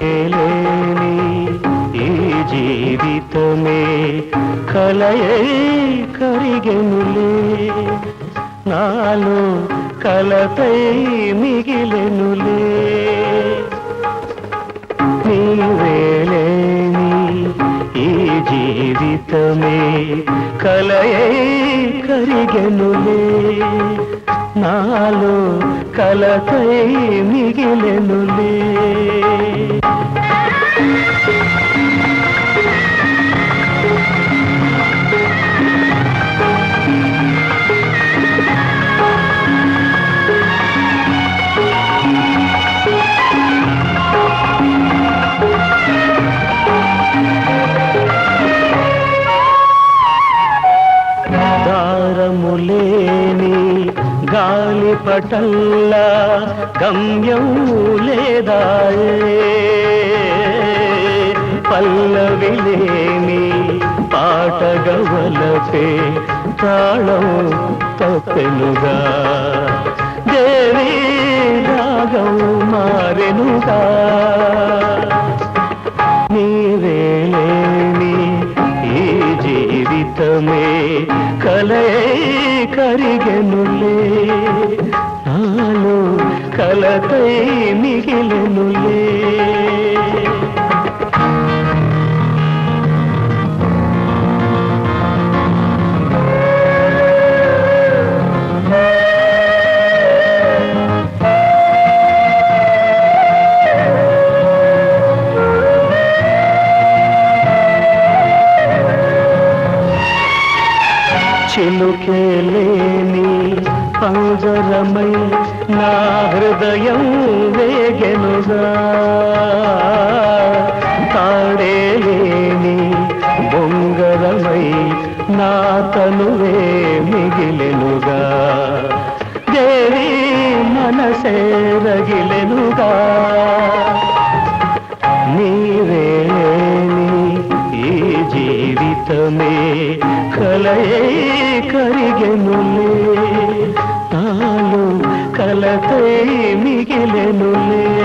లేని ఈ జీవితమే కలయే కరిగెనులే నాలో కలతై మిగిలెనులే నీవేలేని ఈ జీవితమే కలయే కరిగెనులే నాలో కలతై మిగిలెనులే దారములేని గాలి పటల్లా గమ్యం లేదాయే పల్లవిలేని పాట గవలపే తాళం తప్పెనుగా దేవి రాగం మారెనుగా నీవేలేని ఈ జీవితమే కలే కరిగెనులే నాలో కలతై మిగిలెనులే చిలుకేలేని పంజరమై నా హృదయం వేగెనుగా తాడేలేని బొంగరమై నా తనువే మిగిలెనుగా దేవి మనసే రగిలెనుగా నీవేని ఈ జీవితమే కలయే కరిగెనులే నాలో కలతై మిగిలెనులే